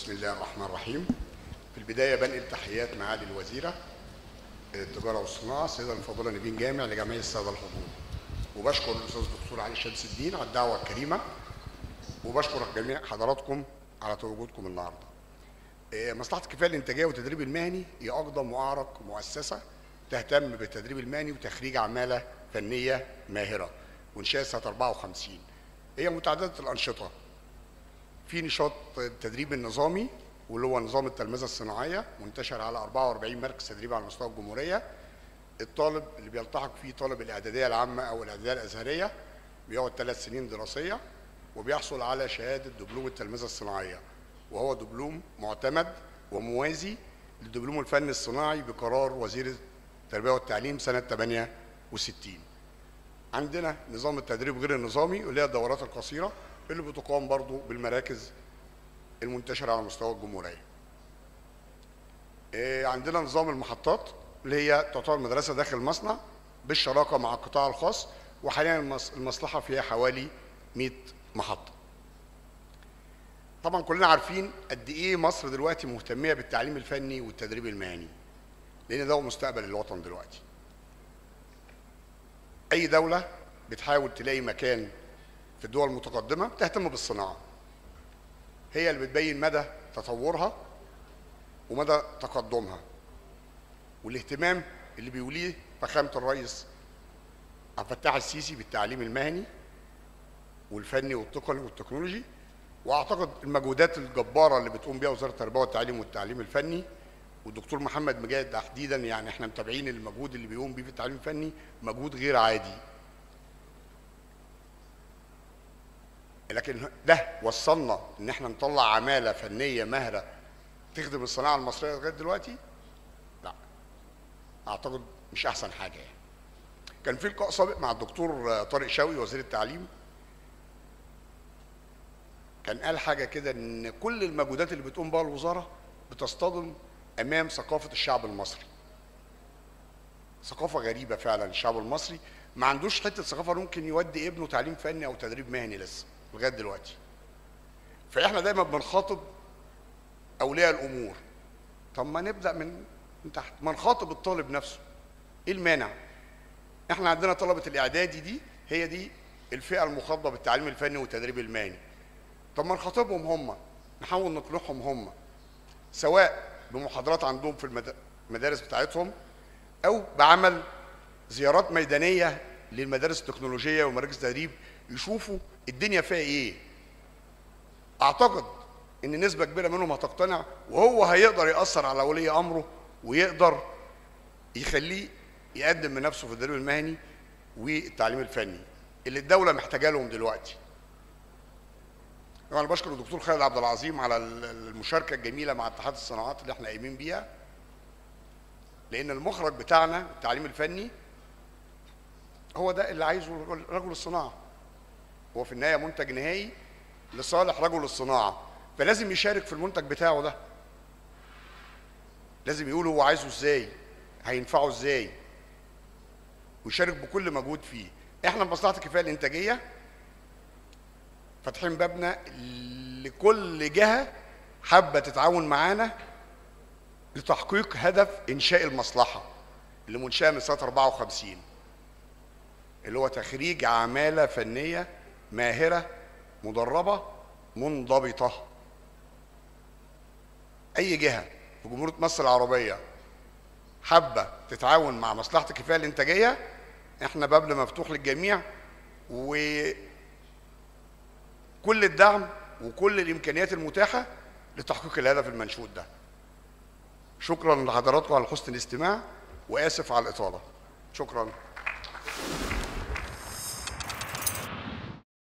بسم الله الرحمن الرحيم في البداية بنقل تحيات معالي الوزيرة التجارة والصناعة السيدة الفاضلة نبيل جامع لجميع السادة الحضور وبشكر الأستاذ الدكتور علي شمس الدين على الدعوة الكريمة وبشكر جميع حضراتكم على تواجدكم النهارده. إيه، مصلحة الكفاية الإنتاجية والتدريب المهني هي أقدم وأعرق مؤسسة تهتم بالتدريب المهني وتخريج عمالة فنية ماهرة وإنشاء سنة 54 هي متعددة الأنشطة في نشاط التدريب النظامي واللي هو نظام التلمذة الصناعية منتشر على 44 مركز تدريب على مستوى الجمهورية الطالب اللي بيلتحق فيه طالب الإعدادية العامة أو الإعدادية الأزهرية بيقعد ثلاث سنين دراسية وبيحصل على شهادة دبلوم التلمذة الصناعية وهو دبلوم معتمد وموازي للدبلوم الفني الصناعي بقرار وزير التربية والتعليم سنة 68 عندنا نظام التدريب غير النظامي واللي هي الدورات القصيرة اللي بتقام برضو بالمراكز المنتشرة على مستوى الجمهورية إيه، عندنا نظام المحطات اللي هي تعتبر مدرسة داخل المصنع بالشراكة مع القطاع الخاص وحاليا المص- المصلحة فيها حوالي 100 محطة طبعا كلنا عارفين قد ايه مصر دلوقتي مهتميه بالتعليم الفني والتدريب المهني لان ده هو مستقبل الوطن دلوقتي اي دوله بتحاول تلاقي مكان في الدول المتقدمه بتهتم بالصناعه هي اللي بتبين مدى تطورها ومدى تقدمها والاهتمام اللي بيوليه فخامه الرئيس عبد الفتاح السيسي بالتعليم المهني والفني والتقني والتكنولوجي واعتقد المجهودات الجباره اللي بتقوم بها وزاره التربيه والتعليم والتعليم الفني والدكتور محمد مجاهد تحديدا يعني احنا متابعين المجهود اللي بيقوم بيه في التعليم الفني مجهود غير عادي لكن ده وصلنا ان احنا نطلع عماله فنيه ماهره تخدم الصناعه المصريه لغايه دلوقتي لا اعتقد مش احسن حاجه يعني كان في لقاء سابق مع الدكتور طارق شوقي وزير التعليم كان قال حاجه كده ان كل المجهودات اللي بتقوم بها الوزاره بتصطدم امام ثقافه الشعب المصري ثقافه غريبه فعلا الشعب المصري ما عندوش حته ثقافه ممكن يودي ابنه تعليم فني او تدريب مهني لسه لغايه دلوقتي فاحنا دايما بنخاطب اولياء الامور طب ما نبدا من من تحت ما نخاطب الطالب نفسه ايه المانع احنا عندنا طلبه الاعدادي دي هي دي الفئه المخاطبه بالتعليم الفني والتدريب المهني طب ما نخاطبهم هم نحاول نقنعهم هم سواء بمحاضرات عندهم في المد- المدارس بتاعتهم او بعمل زيارات ميدانيه للمدارس التكنولوجيه ومراكز التدريب يشوفوا الدنيا فيها ايه اعتقد ان نسبه كبيره منهم هتقتنع وهو هيقدر ياثر على ولي امره ويقدر يخليه يقدم من نفسه في التدريب المهني والتعليم الفني اللي الدوله محتاجه لهم دلوقتي طبعا بشكر الدكتور خالد عبد العظيم على ال- المشاركه الجميله مع اتحاد الصناعات اللي احنا قايمين بيها لان المخرج بتاعنا التعليم الفني هو ده اللي عايزه الرجل- رجل الصناعه هو في النهايه منتج نهائي لصالح رجل الصناعه فلازم يشارك في المنتج بتاعه ده لازم يقول هو عايزه ازاي هينفعه ازاي ويشارك بكل مجهود فيه احنا في مصلحه الكفايه الانتاجيه فاتحين بابنا لكل جهه حابه تتعاون معانا لتحقيق هدف انشاء المصلحه اللي منشاه من سنه 54 اللي هو تخريج عماله فنيه ماهره مدربه منضبطه اي جهه في جمهوريه مصر العربيه حابه تتعاون مع مصلحه الكفايه الانتاجيه احنا بابنا مفتوح للجميع وكل الدعم وكل الامكانيات المتاحه لتحقيق الهدف المنشود ده شكرا لحضراتكم على حسن الاستماع واسف على الاطاله شكرا